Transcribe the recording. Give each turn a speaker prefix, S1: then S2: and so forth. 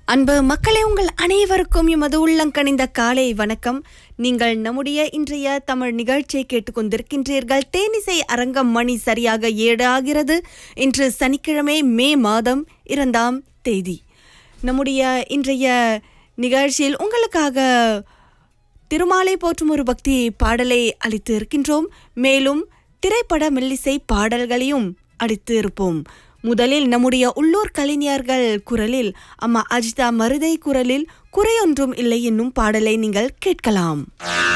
S1: அன்பு மக்களே உங்கள் அனைவருக்கும் எமது உள்ளங்கணிந்த காலை வணக்கம் நீங்கள் நம்முடைய இன்றைய தமிழ் நிகழ்ச்சியை கேட்டுக்கொண்டிருக்கின்றீர்கள் தேனிசை அரங்கம் மணி சரியாக ஏழு ஆகிறது இன்று சனிக்கிழமை மே மாதம் இரண்டாம் தேதி நம்முடைய இன்றைய நிகழ்ச்சியில் உங்களுக்காக திருமாலை போற்றும் ஒரு பக்தி பாடலை அளித்து இருக்கின்றோம் மேலும் திரைப்பட மெல்லிசை பாடல்களையும் அளித்து இருப்போம் முதலில் நம்முடைய உள்ளூர் கலைஞர்கள் குரலில் அம்மா அஜிதா மருதை குரலில் குறையொன்றும் இல்லை என்னும் பாடலை நீங்கள் கேட்கலாம்